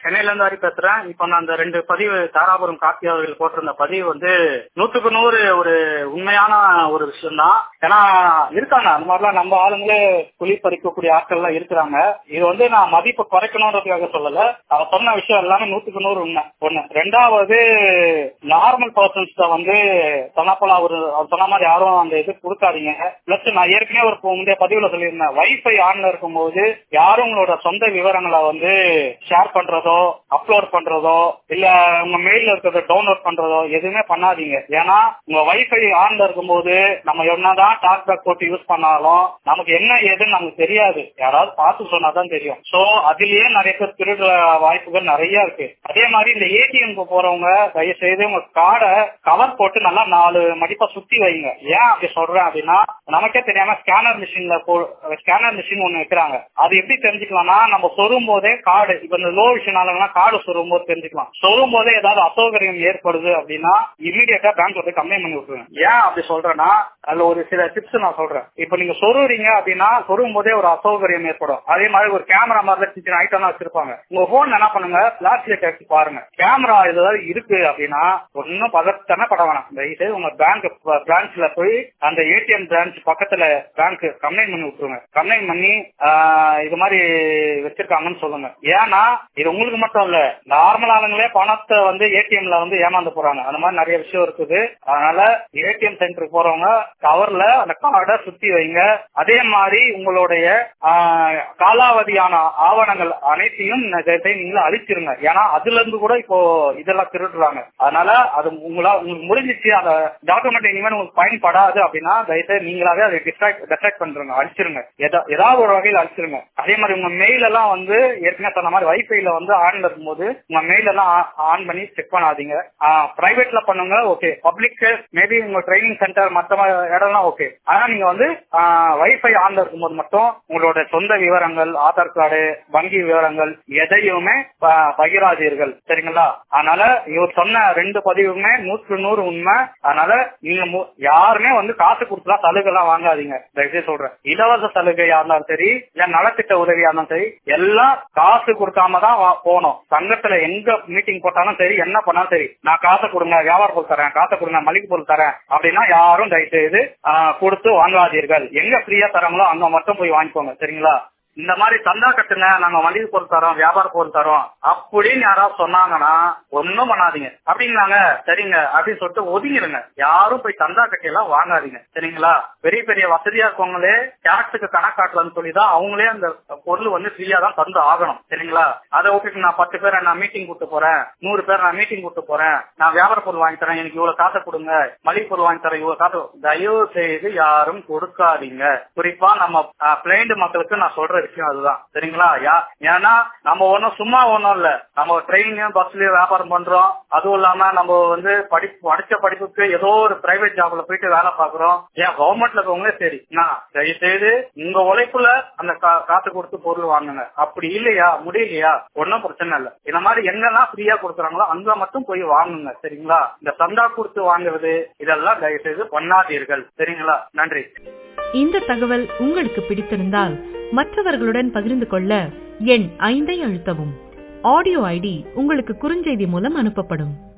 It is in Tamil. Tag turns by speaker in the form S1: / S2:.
S1: சென்னையில இருந்து ஹரி பேசுறேன் இப்ப நான் அந்த ரெண்டு பதிவு தாராபுரம் கார்த்தி அவர்கள் போட்டிருந்த பதிவு வந்து நூத்துக்கு நூறு ஒரு உண்மையான ஒரு விஷயம் தான் ஏன்னா இருக்காங்க அந்த மாதிரிலாம் நம்ம ஆளுங்களே குழி பறிக்கக்கூடிய ஆட்கள் எல்லாம் இருக்கிறாங்க இது வந்து நான் மதிப்பு குறைக்கணுன்றதுக்காக சொல்லல அவ சொன்ன விஷயம் எல்லாமே நூத்துக்கு நூறு உண்மை ஒண்ணு ரெண்டாவது நார்மல் பர்சன்ஸ் வந்து சொன்னப்போல அவர் அவர் சொன்ன மாதிரி யாரும் அந்த இது கொடுக்காதீங்க பிளஸ் நான் ஏற்கனவே ஒரு முந்தைய பதிவுல சொல்லியிருந்தேன் வைஃபை ஆன்ல இருக்கும்போது யாரும் உங்களோட சொந்த விவரங்களை வந்து ஷேர் பண்றதோ அப்லோட் பண்றதோ இல்ல உங்க மெயில்ல இருக்கிறத டவுன்லோட் பண்றதோ எதுவுமே பண்ணாதீங்க ஏன்னா உங்க வைஃபை ஆன்ல இருக்கும்போது நம்ம என்னதான் டாக் பேக் போட்டு யூஸ் பண்ணாலும் நமக்கு என்ன ஏதுன்னு நமக்கு தெரியாது யாராவது பார்த்து சொன்னாதான் தெரியும் சோ அதுலயே நிறைய பேர் திருடுற வாய்ப்புகள் நிறைய இருக்கு அதே மாதிரி இந்த ஏடிஎம்க்கு போறவங்க தயவு செய்து உங்க கார்டை கவர் போட்டு நல்லா நாலு மடிப்பா சுத்தி வைங்க ஏன் அப்படி சொல்றேன் அப்படின்னா நமக்கே தெரியாம ஸ்கேனர் மிஷின்ல ஸ்கேனர் மிஷின் ஒண்ணு வைக்கிறாங்க அது எப்படி தெரிஞ்சுக்கலாம்னா நம்ம சொரும் போதே கார்டு இப்ப இந்த லோ விஷன் கார்டு சொரும் போது தெரிஞ்சுக்கலாம் சொரும் போதே ஏதாவது அசௌகரியம் ஏற்படுது அப்படின்னா இமீடியட்டா பேங்க் வந்து கம்ப்ளைண்ட் பண்ணி விட்டுருங்க ஏன் அப்படி சொல்றேன்னா அதுல ஒரு சில டிப்ஸ் நான் சொல்றேன் இப்ப நீங்க சொருறீங்க அப்படின்னா சொரும் போதே ஒரு அசௌகரியம் ஏற்படும் அதே மாதிரி ஒரு கேமரா மாதிரி சின்ன சின்ன ஐட்டம் வச்சிருப்பாங்க உங்க போன் என்ன பண்ணுங்க பிளாஸ் லைட் எடுத்து பாருங்க கேமரா ஏதாவது இருக்கு அப்படின்னா ஒன்னும் பதட்டமே பட வேணாம் தயவுசெய்து உங்க பேங்க் பிரான்ச்ல போய் அந்த ஏடிஎம் பிரான்ச் பக்கத்துல பேங்க் கம்ப்ளைண்ட் பண்ணி விட்டுருங்க கம்ப்ளைண்ட் பண்ணி இது மாதிரி வச்சிருக்காங்கன்னு சொல்லுங்க ஏன்னா இது உங்களுக்கு மட்டும் இல்ல நார்மல் ஆளுங்களே பணத்தை வந்து ஏடிஎம்ல வந்து ஏமாந்து போறாங்க அந்த மாதிரி நிறைய விஷயம் இருக்குது அதனால ஏடிஎம் சென்டருக்கு போறவங்க கவர்ல அந்த கார்டை சுத்தி வைங்க அதே மாதிரி உங்களுடைய காலாவதியான ஆவணங்கள் அனைத்தையும் நீங்களும் அழிச்சிருங்க ஏன்னா அதுல இருந்து கூட இப்போ இதெல்லாம் திருடுறாங்க அதனால அது உங்களா உங்களுக்கு முடிஞ்சிச்சு அந்த டாக்குமெண்ட் இனிமேல் உங்களுக்கு பயன்படாது அப்படின்னா தயவுசெய்து நீங்களாவே அதை டிஸ்ட்ராக்ட் டிஸ்ட்ராக்ட் பண்றீங்க அழிச்சிருங்க ஏதாவது ஒரு வகையில் அழிச்சிருங்க அதே மாதிரி உங்க மெயில் எல்லாம் வந்து ஏற்கனவே சொன்ன மாதிரி வைஃபைல வந்து ஆன்ல இருக்கும்போது உங்க மெயில் எல்லாம் ஆன் பண்ணி செக் பண்ணாதீங்க பிரைவேட்ல பண்ணுங்க ஓகே பப்ளிக் மேபி உங்க ட்ரைனிங் சென்டர் மற்ற இடம்லாம் ஓகே ஆனா நீங்க வந்து வைஃபை ஆன்ல இருக்கும்போது மட்டும் உங்களோட சொந்த விவரங்கள் ஆதார் கார்டு வங்கி விவரங்கள் எதையுமே பகிராதீர்கள் சரிங்களா அதனால இவர் சொன்ன ரெண்டு பதிவுமே நூற்று நூறு உண்மை அதனால நீங்க யாருமே வந்து காசு கொடுத்துலாம் சலுகை எல்லாம் வாங்காதீங்க தயவுசெய்து சொல்றேன் இலவச சலுகையா இருந்தாலும் சரி இல்ல நலத்திட்ட உதவியா இருந்தாலும் சரி எல்லாம் காசு கொடுக்காம தான் போகணும் சங்கத்துல எங்க மீட்டிங் போட்டாலும் சரி என்ன பண்ணாலும் சரி நான் காசை கொடுங்க வியாபார பொருள் தரேன் காசை கொடுங்க மளிகை பொருள் தரேன் அப்படின்னா யாரும் தயவுசெய்து கொடுத்து வாங்காதீர்கள் எங்க ஃப்ரீயா தராங்களோ அங்க மட்டும் போய் வாங்கிக்கோங்க சரிங்களா இந்த மாதிரி சந்தா கட்டுங்க நாங்க மளிகை பொருள் தரோம் வியாபார பொருள் தரோம் அப்படின்னு யாராவது சொன்னாங்கன்னா ஒன்னும் பண்ணாதீங்க அப்படிங்களாங்க சரிங்க அப்படின்னு சொல்லிட்டு ஒதுங்கிடுங்க யாரும் போய் சந்தா கட்டி எல்லாம் வாங்காதீங்க சரிங்களா பெரிய பெரிய வசதியா இருக்கவங்களே டேக்ஸுக்கு கணக்காட்டலன்னு சொல்லி தான் அவங்களே அந்த பொருள் வந்து ஃப்ரீயா தான் தந்து ஆகணும் சரிங்களா அதை விட்டுட்டு நான் பத்து பேரை நான் மீட்டிங் கூட்டு போறேன் நூறு பேர் நான் மீட்டிங் கூட்டு போறேன் நான் வியாபார பொருள் வாங்கி தரேன் எனக்கு இவ்வளவு காசை கொடுங்க மளிகை பொருள் வாங்கி தரேன் இவ்வளவு காசு தயவு செய்து யாரும் கொடுக்காதீங்க குறிப்பா நம்ம பிளைண்ட் மக்களுக்கு நான் சொல்ற விஷயம் அதுதான் சரிங்களா ஏன்னா நம்ம ஒன்னும் சும்மா ஒன்னும் இல்ல நம்ம ட்ரெயின்லயும் பஸ்லயும் வியாபாரம் பண்றோம் அதுவும் இல்லாம நம்ம வந்து படிப்பு படிச்ச படிப்புக்கு ஏதோ ஒரு பிரைவேட் ஜாப்ல போயிட்டு வேலை பாக்குறோம் ஏன் கவர்மெண்ட்ல இருக்கவங்களே சரி தயவு செய்து உங்க உழைப்புல அந்த காசு கொடுத்து பொருள் வாங்குங்க அப்படி இல்லையா முடியலையா ஒன்னும் பிரச்சனை இல்ல இந்த மாதிரி என்னெல்லாம் ஃப்ரீயா கொடுக்குறாங்களோ அங்க மட்டும் போய் வாங்குங்க சரிங்களா இந்த சந்தா கொடுத்து வாங்குறது இதெல்லாம் தயவு செய்து பண்ணாதீர்கள் சரிங்களா நன்றி
S2: இந்த தகவல் உங்களுக்கு பிடித்திருந்தால் மற்றவர்களுடன் பகிர்ந்து கொள்ள எண் ஐந்தை அழுத்தவும் ஆடியோ ஐடி உங்களுக்கு குறுஞ்செய்தி மூலம் அனுப்பப்படும்